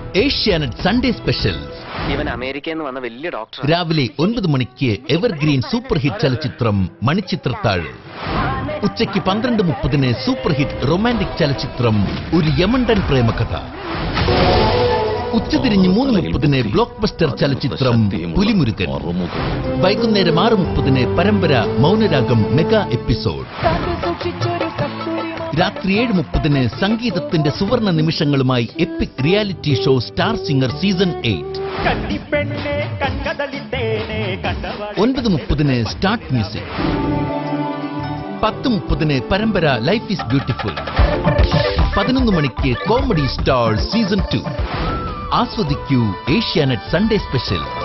Asianet Sunday special ഇവൻ അമേരിക്കയിൽ നിന്ന് വന്ന വലിയ ഡോക്ടർ രാവിലെ ഒൻപത് മണിക്ക് എവർഗ്രീൻ സൂപ്പർ ഹിറ്റ് ചലച്ചിത്രം മണിച്ചിത്രത്താഴ് ഉച്ചയ്ക്ക് പന്ത്രണ്ട് മുപ്പതിന് സൂപ്പർ ഹിറ്റ് റൊമാൻറ്റിക് ചലച്ചിത്രം ഒരു യമണ്ടൻ പ്രേമകഥ ഉച്ചതിരിഞ്ഞ് മൂന്ന് മുപ്പതിന് ബ്ലോക്ക് ബസ്റ്റർ ചലച്ചിത്രം പുലിമുരുകൻ വൈകുന്നേരം ആറ് മുപ്പതിന് പരമ്പര മൗനരാഗം മെഗാ എപ്പിസോഡ് രാത്രി ഏഴ് മുപ്പതിന് സംഗീതത്തിന്റെ സുവർണ നിമിഷങ്ങളുമായി epic reality show star singer season eight കണ്ടിപ്പെണ്ണെ കൺകതളിത്തേനെ കണ്ടവൾ ഒൻപത് മുപ്പതിന് സ്റ്റാർട്ട് മ്യൂസിക് പത്ത് മുപ്പതിന് പരമ്പര ലൈഫ് ഈസ് ബ്യൂട്ടിഫുൾ പതിനൊന്ന് മണിക്ക് കോമഡി സ്റ്റാർ സീസൺ ടു ആസ്വദിക്കൂ ഏഷ്യാനെറ്റ് സൺഡേ സ്പെഷ്യൽ